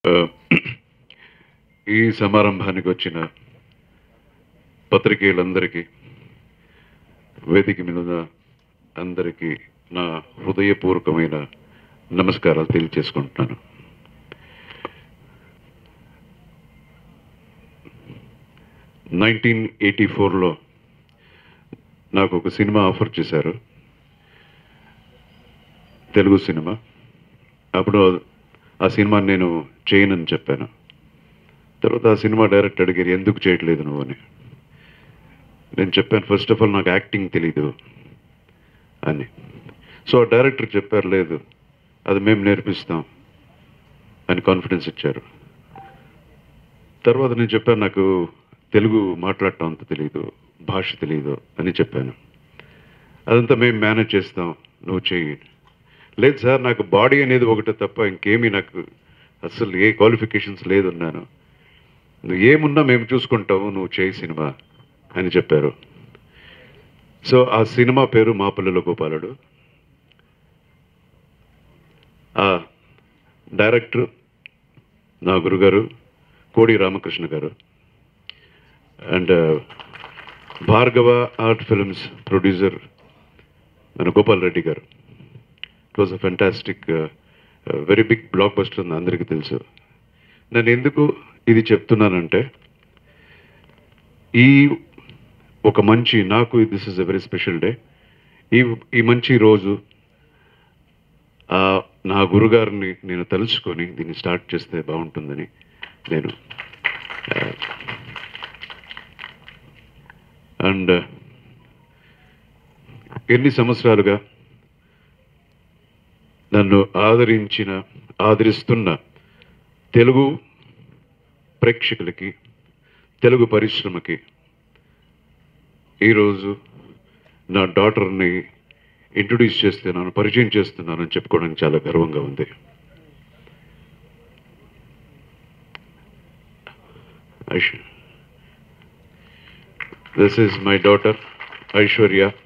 ఆ, ఈ సమారంభానికి వచ్చిన పత్రికేయులందరికీ వేదిక మీద ఉన్న అందరికీ నా హృదయపూర్వకమైన నమస్కారాలు తెలియచేసుకుంటున్నాను నైన్టీన్ ఎయిటీ ఫోర్లో నాకు ఒక సినిమా ఆఫర్ చేశారు తెలుగు సినిమా అప్పుడు ఆ సినిమా నేను చేయనని చెప్పాను తర్వాత ఆ సినిమా డైరెక్ట్ అడిగారు ఎందుకు చేయట్లేదు నువ్వు అని నేను చెప్పాను ఫస్ట్ ఆఫ్ ఆల్ నాకు యాక్టింగ్ తెలీదు అని సో ఆ డైరెక్టర్ చెప్పారు లేదు అది మేము నేర్పిస్తాం అని కాన్ఫిడెన్స్ ఇచ్చారు తర్వాత నేను చెప్పాను నాకు తెలుగు మాట్లాడటం అంత తెలియదు భాష తెలియదు అని చెప్పాను అదంతా మేము మేనేజ్ చేస్తాం నువ్వు చెయ్యి లేదు సార్ నాకు బాడీ అనేది ఒకటే తప్ప ఇంకేమీ నాకు అసలు ఏ క్వాలిఫికేషన్స్ లేదన్నాను నువ్వు ఏమున్నా మేము చూసుకుంటావు నువ్వు చేయి సినిమా అని చెప్పారు సో ఆ సినిమా పేరు మా పిల్లల గోపాలుడు ఆ డైరెక్టర్ నా గురుగారు Kodi Ramakrishna garu and Bhargava art films producer మన Gopal Reddy garu it was a fantastic very big blockbuster అని అందరికీ తెలుసు నేను ఎందుకు ఇది చెప్తున్నానంటే ఈ ఒక మంచి నాకు this is a very special day ఈ ఈ మంచి రోజు ఆ, నా గురుగారిని నేను తలుచుకొని దీన్ని స్టార్ట్ చేస్తే బాగుంటుందని నేను అండ్ ఎన్ని సంవత్సరాలుగా నన్ను ఆదరించిన ఆదరిస్తున్న తెలుగు ప్రేక్షకులకి తెలుగు పరిశ్రమకి ఈరోజు నా డాటర్ని ఇంట్రొడ్యూస్ చేస్తున్నాను పరిచయం చేస్తున్నానని చెప్పుకోవడానికి చాలా గర్వంగా ఉంది Aish this is my daughter Aishwarya